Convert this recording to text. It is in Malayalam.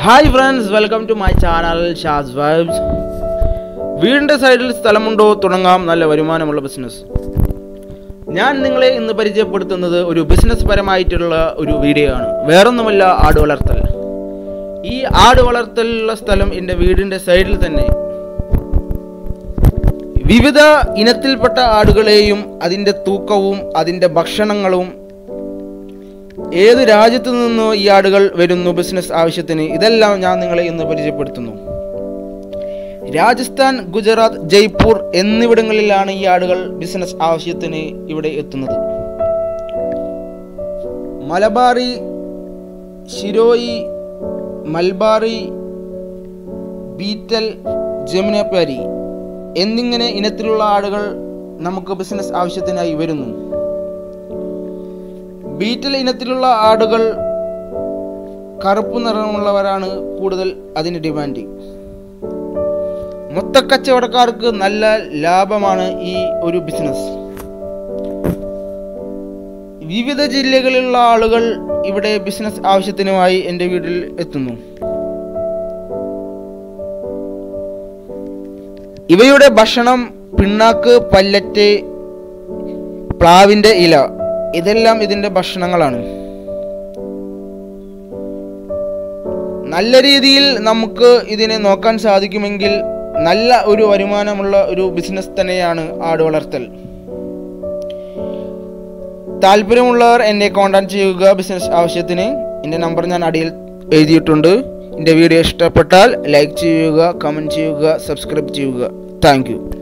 hi friends welcome to my channel Shaz vibes വീടിൻ്റെ സൈഡിൽ സ്ഥലമുണ്ടോ തുടങ്ങാം നല്ല വരുമാനമുള്ള ബിസിനസ് ഞാൻ നിങ്ങളെ ഇന്ന് പരിചയപ്പെടുത്തുന്നത് ഒരു ബിസിനസ് പരമായിട്ടുള്ള ഒരു വീഡിയോ ആണ് വേറൊന്നുമല്ല ആട് വളർത്തൽ ഈ ആട് വളർത്തലുള്ള സ്ഥലം എൻ്റെ വീടിൻ്റെ സൈഡിൽ തന്നെ വിവിധ ഇനത്തിൽപ്പെട്ട ആടുകളെയും അതിൻ്റെ തൂക്കവും അതിൻ്റെ ഭക്ഷണങ്ങളും ഏത് രാജ്യത്തു നിന്നോ ഈ ആടുകൾ വരുന്നു ബിസിനസ് ആവശ്യത്തിന് ഇതെല്ലാം ഞാൻ നിങ്ങളെ ഇന്ന് പരിചയപ്പെടുത്തുന്നു രാജസ്ഥാൻ ഗുജറാത്ത് ജയ്പൂർ എന്നിവിടങ്ങളിലാണ് ഈ ആടുകൾ ബിസിനസ് ആവശ്യത്തിന് ഇവിടെ എത്തുന്നത് മലബാറി ഷിരോയി മൽബാറി ബീറ്റൽ ജമുനപ്പാരി എന്നിങ്ങനെ ഇനത്തിലുള്ള ആടുകൾ നമുക്ക് ബിസിനസ് ആവശ്യത്തിനായി വരുന്നു ബീറ്റൽ ഇനത്തിലുള്ള ആടുകൾ കറുപ്പ് നിറമുള്ളവരാണ് കൂടുതൽ അതിന് ഡിമാൻഡ് മൊത്തക്കച്ചവടക്കാർക്ക് നല്ല ലാഭമാണ് ഈ ഒരു ബിസിനസ് വിവിധ ജില്ലകളിലുള്ള ആളുകൾ ഇവിടെ ബിസിനസ് ആവശ്യത്തിനുമായി എൻ്റെ വീട്ടിൽ എത്തുന്നു ഇവയുടെ ഭക്ഷണം പിണ്ണാക്ക് പല്ലറ്റ് പ്ലാവിൻ്റെ ഇല ഇതെല്ലാം ഇതിൻ്റെ ഭക്ഷണങ്ങളാണ് നല്ല രീതിയിൽ നമുക്ക് ഇതിനെ നോക്കാൻ സാധിക്കുമെങ്കിൽ നല്ല ഒരു വരുമാനമുള്ള ഒരു ബിസിനസ് തന്നെയാണ് ആട് വളർത്തൽ താല്പര്യമുള്ളവർ എന്നെ കോൺടാക്ട് ചെയ്യുക ബിസിനസ് ആവശ്യത്തിന് എൻ്റെ നമ്പർ ഞാൻ അടിയിൽ എഴുതിയിട്ടുണ്ട് എൻ്റെ വീഡിയോ ഇഷ്ടപ്പെട്ടാൽ ലൈക്ക് ചെയ്യുക കമൻറ്റ് ചെയ്യുക സബ്സ്ക്രൈബ് ചെയ്യുക താങ്ക്